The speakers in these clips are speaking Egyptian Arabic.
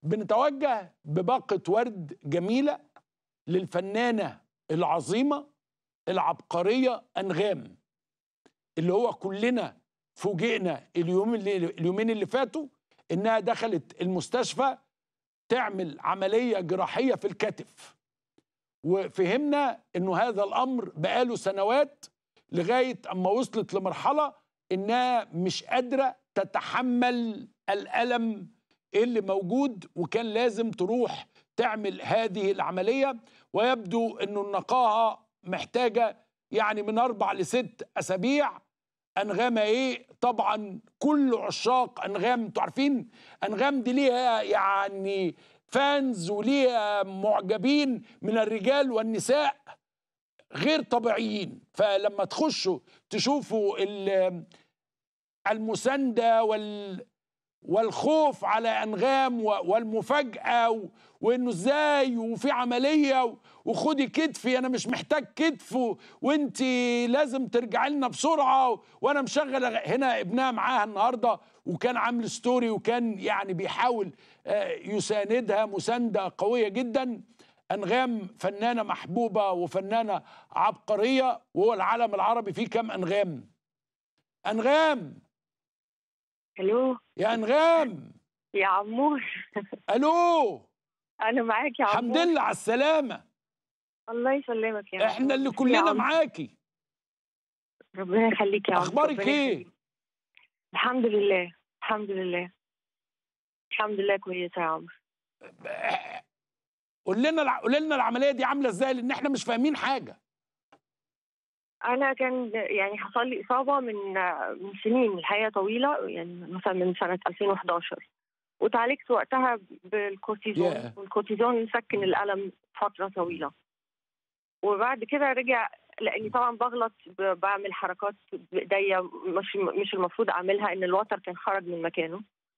بنتوجه بباقة ورد جميلة للفنانة العظيمة العبقرية أنغام اللي هو كلنا فوجئنا اليوم اللي اليومين اللي فاتوا إنها دخلت المستشفى تعمل عملية جراحية في الكتف وفهمنا إنه هذا الأمر بقاله سنوات لغاية أما وصلت لمرحلة إنها مش قادرة تتحمل الألم اللي موجود وكان لازم تروح تعمل هذه العملية ويبدو أنه النقاهة محتاجة يعني من أربع لست أسابيع أنغام إيه طبعا كل عشاق أنغام أنتوا عارفين أنغام دي ليها يعني فانز وليها معجبين من الرجال والنساء غير طبيعيين فلما تخشوا تشوفوا المساندة وال والخوف على انغام والمفاجاه وانه ازاي وفي عمليه وخدي كتفي انا مش محتاج كتف وانت لازم ترجعي لنا بسرعه وانا مشغل هنا ابنها معاها النهارده وكان عامل ستوري وكان يعني بيحاول يساندها مسانده قويه جدا انغام فنانه محبوبه وفنانه عبقريه وهو العالم العربي فيه كام انغام انغام الو يا انغام يا عمور الو انا معاك يا عمور الحمد لله على السلامه الله يسلمك يا احنا اللي كلنا معاكي ربنا يخليك يا عمور اخبارك ايه الحمد لله الحمد لله الحمد لله كويسه يا عمر قول لنا قول لنا العمليه دي عامله ازاي لان احنا مش فاهمين حاجه انا كان يعني حصل لي اصابه من من سنين الحقيقه طويله يعني مثلا من سنه 2011 وتعالجت وقتها بالكورتيزون Yeah. والكورتيزون سكن الالم فتره طويله وبعد كده رجع لاني طبعا بغلط ب- بعمل حركات بايديا مش مش المفروض اعملها ان الوتر كان خرج من مكانه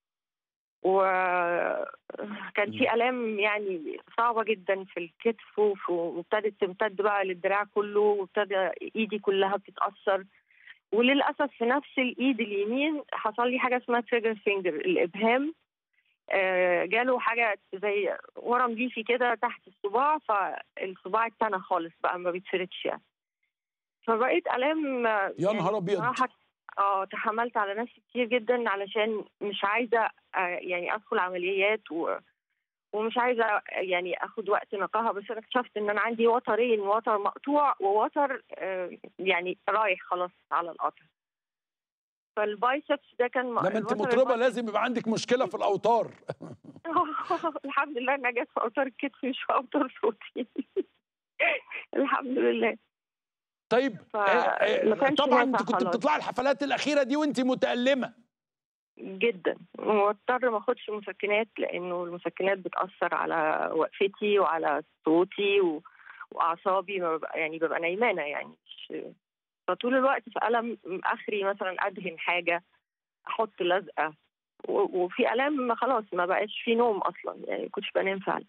وكان في الام يعني صعبه جدا في الكتف وف- وابتدت تمتد بقى للدراع كله وابتدى ايدي كلها بتتاثر وللاسف في نفس الايد اليمين حصل لي حاجه اسمها تريجر فينجر الابهام آه، جاله حاجه زي ورم ليفي كده تحت الصباع فالصباع اتنى خالص بقى ما بيتفردش يعني فبقيت الام آه، يا نهار ابيض صراحة اه تحملت على نفسي كتير جدا علشان مش عايزه آه، يعني ادخل عمليات و... ومش عايزه يعني اخد وقت نقاهه بس انا اكتشفت ان انا عندي وترين وتر مقطوع ووتر آه، يعني رايح خلاص على القطع فالبايسبس ده كان لما انت الوتر مطربه البايسبس- لازم يبقى عندك مشكله في الاوتار الحمد لله انها جت في اوتار الكتف مش في اوتار صوتي الحمد لله طيب ف- آه، آه، ما كانش طبعا انت نافع كنت خلاص. بتطلعي الحفلات الاخيره دي وانت متالمه جدا واضطر ما اخدش مسكنات لانه المسكنات بتاثر على وقفتي وعلى صوتي و... واعصابي ما ببقى يعني ببقى نايمانه يعني مش فطول الوقت في الم اخري مثلا ادهن حاجه احط لزقه و... وفي الام خلاص ما بقاش في نوم اصلا يعني كنتش بنام فعلا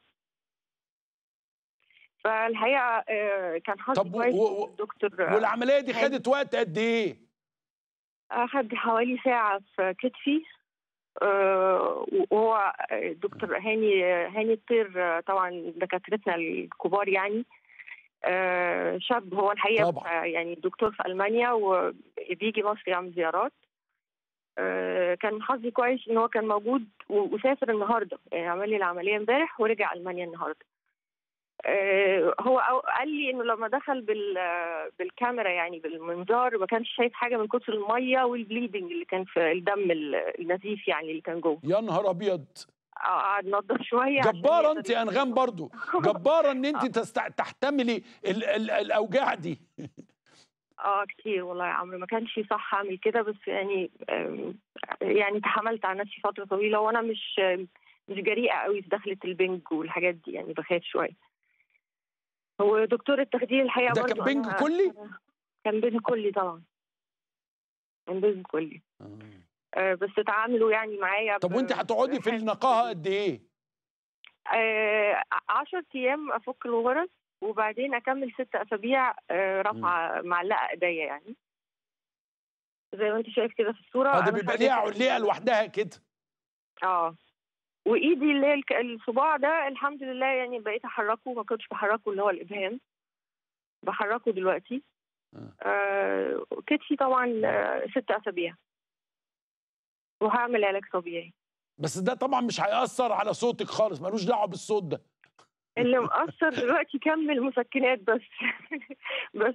فالحقيقه آه، كان حظي طب و- كويس و- و- الدكتور والعمليه دي هاني. خدت وقت قد ايه أخد حوالي ساعة في كتفي آه، وهو الدكتور هاني هاني الطير آه، طبعا دكاترتنا الكبار يعني آه، شاب هو الحقيقة طبعا. في- يعني دكتور في ألمانيا وبيجي مصر يعمل زيارات آه، كان حظي كويس ان هو كان موجود و- وسافر النهارده يعني عمل لي العمليه امبارح ورجع المانيا النهارده آه، هو أو- قال لي انه لما دخل بال بالكاميرا يعني بالمنظار ما كانش شايف حاجه من كتر الميه والبليدنج اللي كان في الدم ال- النزيف يعني اللي كان جوه يا نهار ابيض قعد نضف شويه عشان جباره يقدر انت يا انغام برضو جباره ان انت تستع... تحتملي ال... ال... الاوجاع دي اه كتير والله يا عمرو ما كانش صح اعمل كده بس يعني آم، يعني تحملت على نفسي فتره طويله وانا مش مش جريئه قوي في دخله البنج والحاجات دي يعني بخاف شويه هو دكتور التخدير الحقيقه ده برضو كان بنج أنا- كلي؟ كان بنج كلي طبعا كان بنج كلي آه بس تعاملوا يعني معايا طب ب- وانت هتقعدي في بحس- النقاهه قد ايه آه، عشر ايام افك الغرز وبعدين اكمل ست اسابيع آه، رافعه معلقه ايديا يعني زي ما انت شايف كده في الصوره اه ده أنا بيبقى خدت- ليها علقه لوحدها كده اه وايدي اللي هي الك- الصباع ده الحمد لله يعني بقيت احركه ما كنتش بحركه اللي هو الابهام بحركه دلوقتي آه. آه كتفي طبعا آه ست اسابيع وهعمل علاج طبيعي بس ده طبعا مش هيأثر على صوتك خالص ملوش دعوه بالصوت ده اللي مأثر دلوقتي كم المسكنات بس بس